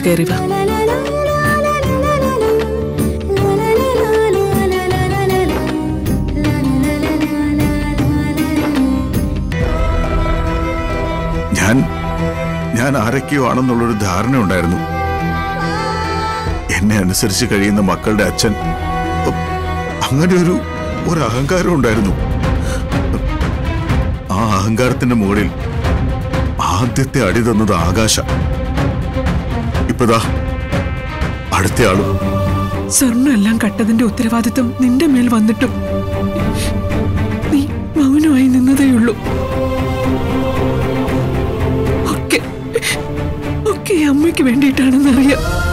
കയറി വാ ഞാൻ ഞാൻ ആരൊക്കെയോ ആണെന്നുള്ളൊരു ധാരണ ഉണ്ടായിരുന്നു എന്നെ അനുസരിച്ച് കഴിയുന്ന മക്കളുടെ അച്ഛൻ ഉം, അങ്ങനെ ഒരു ഒരു അഹങ്കാരം ഉണ്ടായിരുന്നു ആ അഹങ്കാരത്തിന്റെ മുകളിൽ ആദ്യത്തെ അടി തന്നത് ആകാശ ഇപ്പതാ അടുത്ത ആളും സ്വർണ്ണം എല്ലാം കട്ടതിന്റെ ഉത്തരവാദിത്വം നിന്റെ മേൽ വന്നിട്ടും നീ മൗനമായി നിന്നതേയുള്ളൂ ഒക്കെ ഒക്കെ ഈ അമ്മയ്ക്ക് വേണ്ടിയിട്ടാണെന്നറിയാം